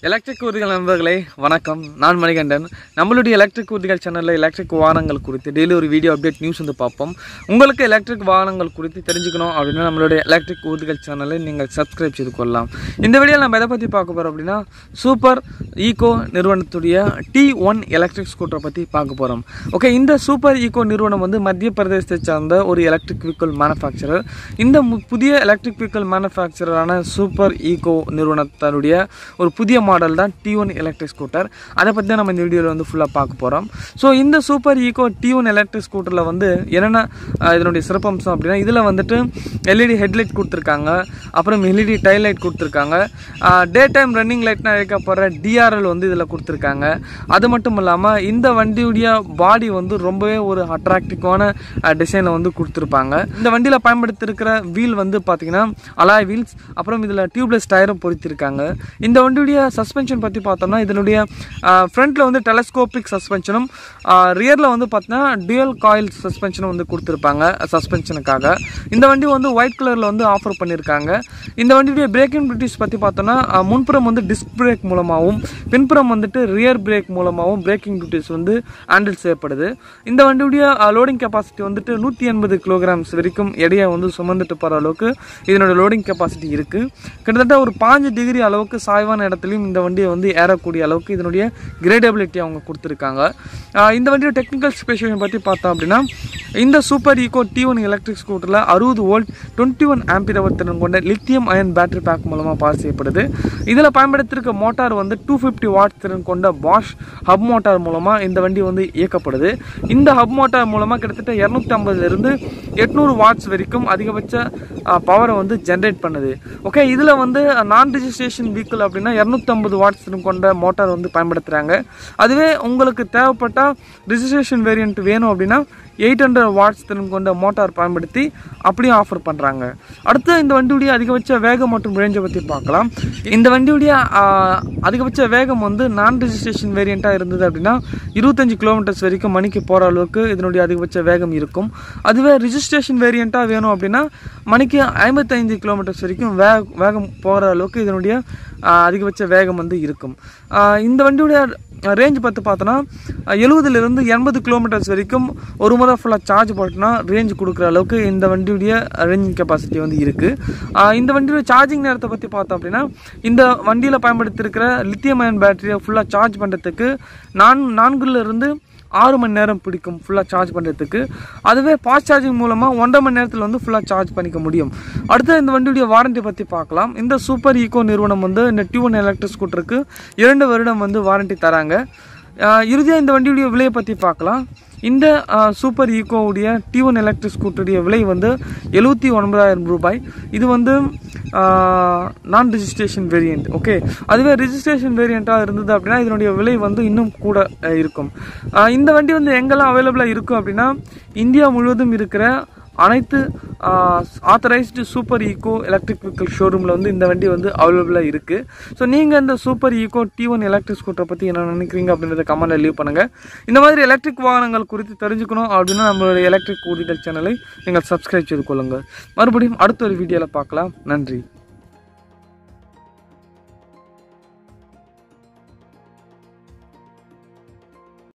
electric ஊர்திகள் நண்பர்களே வணக்கம் நான் மணிகண்டன் நம்மளுடைய எலக்ட்ரிக் ஊர்திகள் சேனலில் எலக்ட்ரிக் வாகனங்கள் குறித்து டெய்லி ஒரு வீடியோ அப்டேட் நியூஸ் வந்து பார்ப்போம் உங்களுக்கு எலக்ட்ரிக் வாகனங்கள் குறித்து தெரிஞ்சுக்கணும் அப்படின்னா நம்மளுடைய எலக்ட்ரிக் ஊர்திகள் சேனலை நீங்கள் சப்ஸ்கிரைப் செய்து கொள்ளலாம் இந்த வீடியோவில் நம்ம எதை பற்றி பார்க்க போகிறோம் அப்படின்னா சூப்பர் ஈகோ நிறுவனத்துடைய டி ஒன் எலக்ட்ரிக் ஸ்கூட்டரை பற்றி பார்க்க போகிறோம் ஓகே இந்த சூப்பர் ஈகோ நிறுவனம் வந்து மத்திய பிரதேசத்தை சார்ந்த ஒரு எலக்ட்ரிக் வெஹிக்கிள் மேனுஃபேக்சரர் இந்த மு- புதிய எலக்ட்ரிக் வெஹிக்கிள் மேனுஃபேக்சரரான சூப்பர் ஈகோ நிறுவனத்தினுடைய ஒரு புதிய மாடல் தான் டி ஒன் எலக்ட்ரிக் ஸ்கூட்டர் அதை பற்றி தான் நம்ம இந்த வீடியோவில் வந்து ஃபுல்லாக பார்க்க போகிறோம் ஸோ இந்த Super Eco T one electric ஸ்கூட்டரில் வந்து என்னென்ன அஹ், இதனுடைய சிறப்பம்சம் அப்படின்னா இதில் வந்துட்டு எல்இடி ஹெட்லைட் கொடுத்துருக்காங்க அப்புறம் எல்இடி டைல் லைட் கொடுத்துருக்காங்க டே டைம் ரன்னிங் லைட்னா அழைக்கப்படுற டிஆர்எல் வந்து இதில் கொடுத்துருக்காங்க அது மட்டும் இல்லாமல் இந்த வண்டியுடைய பாடி வந்து ரொம்பவே ஒரு அட்ராக்டிவான டிசைனை வந்து கொடுத்துருப்பாங்க இந்த வண்டியில் பயன்படுத்தியிருக்கிற வீல் வந்து பார்த்தீங்கன்னா அலாய் வீல்ஸ் அப்புறம் இதில் டியூப்லெஸ் டயரும் பொருத்திருக்காங்க இந்த வண்டியுடைய சஸ்பென்ஷன் பற்றி பார்த்தோம்னா இதனுடைய ஃப்ரண்ட்டில் வந்து டெலஸ்கோபிக் சஸ்பென்ஷனும் ரியரில் வந்து பார்த்தீங்கன்னா டியூயல் காயில் சஸ்பென்ஷனும் வந்து கொடுத்துருப்பாங்க சஸ்பென்ஷனுக்காக இந்த வண்டி வந்து ஒயிட் கலரில் வந்து ஆஃபர் பண்ணியிருக்காங்க இந்த வண்டியுடைய பிரேக்கிங் பிரிட்டிஷ் பற்றி பார்த்தோம்னா அஹ், முன்புறம் வந்து டிஸ்க் பிரேக் மூலமாகவும் பின்புறம் வந்துட்டு ரியர் பிரேக் மூலமாகவும் பிரேக்கிங் டியூட்டிஸ் வந்து ஹேண்டில் செய்யப்படுது இந்த வண்டியுடைய லோடிங் கெப்பாசிட்டி வந்துட்டு நூற்றி எண்பது கிலோகிராம்ஸ் வரைக்கும் எடையை வந்து சுமந்துட்டு போகிற அளவுக்கு இதனோட லோடிங் கெப்பாசிட்டி இருக்குது கிட்டத்தட்ட ஒரு பாஞ்சு டிகிரி அளவுக்கு சாய்வான இடத்துலையும் இந்த வண்டியை வந்து ஏறக்கூடிய அளவுக்கு இதனுடைய கிரேடபிலிட்டி அவங்க கொடுத்துருக்காங்க ஆஹ் இந்த வண்டியோட டெக்னிக்கல் ஸ்பெசிஃபிகேஷன் பற்றி பார்த்தோம் அப்படின்னா இந்த Super Eco T one electric ஸ்கூட்டரில் அறுபது வோல்ட் டுவெண்ட்டி ஒன் ஆம்பியர் திறன் கொண்ட லித்தியம் அயன் பேட்டரி பேக் மூலமாக பாஸ் செய்யப்படுது இதில் பயன்படுத்தியிருக்க மோட்டார் வந்து டூ ஃபிஃப்டி வாட் திறன் கொண்ட பாஷ் ஹப் மோட்டார் மூலமாக இந்த வண்டி வந்து இயக்கப்படுது இந்த ஹப் மோட்டார் மூலமாக கிட்டத்தட்ட இரநூத்தி ஐம்பதுலேருந்து எட்நூறு வாட்ஸ் வரைக்கும் அதிகபட்ச பவரை வந்து ஜென்ரேட் பண்ணுது ஓகே இதில் வந்து நான் ரிஜிஸ்ட்ரேஷன் வெஹிக்கிள் அப்படின்னா இரநூத்தம்பது வாட்ஸ் கொண்ட மோட்டார் வந்து பயன்படுத்துகிறாங்க அதுவே உங்களுக்கு தேவைப்பட்டால் ரிஜிஸ்ட்ரேஷன் வேரியன்ட் வேணும் அப்படின்னா எயிட் ஹண்ட்ரட் வாட்ஸ் திறன் கொண்ட மோட்டார் பயன்படுத்தி அப்படியும் ஆஃபர் பண்ணுறாங்க அடுத்து இந்த வண்டியுடைய அதிகபட்ச வேகம் மற்றும் ரேஞ்சை பற்றி பார்க்கலாம் இந்த வண்டியுடைய ஆஹ், அதிகபட்ச வேகம் வந்து நான் ரிஜிஸ்ட்ரேஷன் வேரியண்ட்டாக இருந்தது அப்படின்னா இருபத்தஞ்சு கிலோமீட்டர்ஸ் வரைக்கும் மணிக்கு போகிற அளவுக்கு இதனுடைய அதிகபட்ச வேகம் இருக்கும் அதுவே ரிஜிஸ்ட்ரேஷன் வேரியண்ட்டாக வேணும் அப்படின்னா மணிக்கு ஐம்பத்தைந்து கிலோமீட்டர்ஸ் வரைக்கும் வே வேகம் போகிற அளவுக்கு இதனுடைய ஆஹ், அதிகபட்ச வேகம் வந்து இருக்கும் ஆஹ், இந்த வண்டியுடைய ரேஞ்ச் பார்த்து பார்த்தோன்னா எழுபதுலேருந்து எண்பது கிலோமீட்டர்ஸ் வரைக்கும் ஒரு முறை ஃபுல்லாக சார்ஜ் போட்டோன்னா ரேஞ்ச் கொடுக்குற அளவுக்கு இந்த வண்டியுடைய ரேஞ்சிங் கெப்பாசிட்டி வந்து இருக்குது இந்த வண்டியோட சார்ஜிங் நேரத்தை பற்றி பார்த்தோம் அப்படின்னா இந்த வண்டியில் பயன்படுத்தியிருக்கிற லித்தியம் அயன் பேட்டரியை ஃபுல்லாக சார்ஜ் பண்ணுறதுக்கு நான் நான்குலேருந்து ஆறு மணி நேரம் பிடிக்கும் ஃபுல்லாக சார்ஜ் பண்ணுறதுக்கு அதுவே ஃபாஸ்ட் சார்ஜிங் மூலமாக ஒன்றரை மணி நேரத்தில் வந்து ஃபுல்லாக சார்ஜ் பண்ணிக்க முடியும் அடுத்து இந்த வண்டியுடைய வாரண்டி பற்றி பார்க்கலாம் இந்த சூப்பர் ஈகோ நிறுவனம் வந்து இந்த டியூன் எலக்ட்ரிக் ஸ்கூட்டருக்கு இரண்டு வருடம் வந்து வாரண்டி தராங்க இறுதியாக இந்த வண்டியுடைய விலையை பற்றி பார்க்கலாம் இந்த ஆஹ், சூப்பர் ஈகோவுடைய டி ஒன் எலக்ட்ரிக் ஸ்கூட்டருடைய விலை வந்து எழுபத்தி ஒன்பதாயிரம் ரூபாய் இது வந்து நான் ரிஜிஸ்ட்ரேஷன் வேரியண்ட் ஓகே அதுவே ரிஜிஸ்ட்ரேஷன் வேரியண்ட்டாக இருந்தது அப்படின்னா இதனுடைய விலை வந்து இன்னும் கூட அஹ், இருக்கும் ஆஹ், இந்த வண்டி வந்து எங்கெல்லாம் அவைலபிளாக இருக்கும் அப்படின்னா இந்தியா முழுவதும் இருக்கிற அனைத்து authorised Super Eco electric vehicle ஷோரூமில் வந்து இந்த வண்டி வந்து அவைலபிளாக இருக்குது ஸோ நீங்கள் இந்த Super Eco T one electric ஸ்கூட்டரை பற்றி என்ன நினைக்கிறீங்க அப்படின்றத கமெண்ட்டில் லீவ் பண்ணுங்கள் இந்த மாதிரி எலக்ட்ரிக் வாகனங்கள் குறித்து தெரிஞ்சுக்கணும் அப்படின்னா நம்மளுடைய எலக்ட்ரிக் ஊதிகள் சேனலை நீங்கள் சப்ஸ்கிரைப் செய்து கொள்ளுங்கள் மறுபடியும் அடுத்த ஒரு வீடியோவில் பார்க்கலாம் நன்றி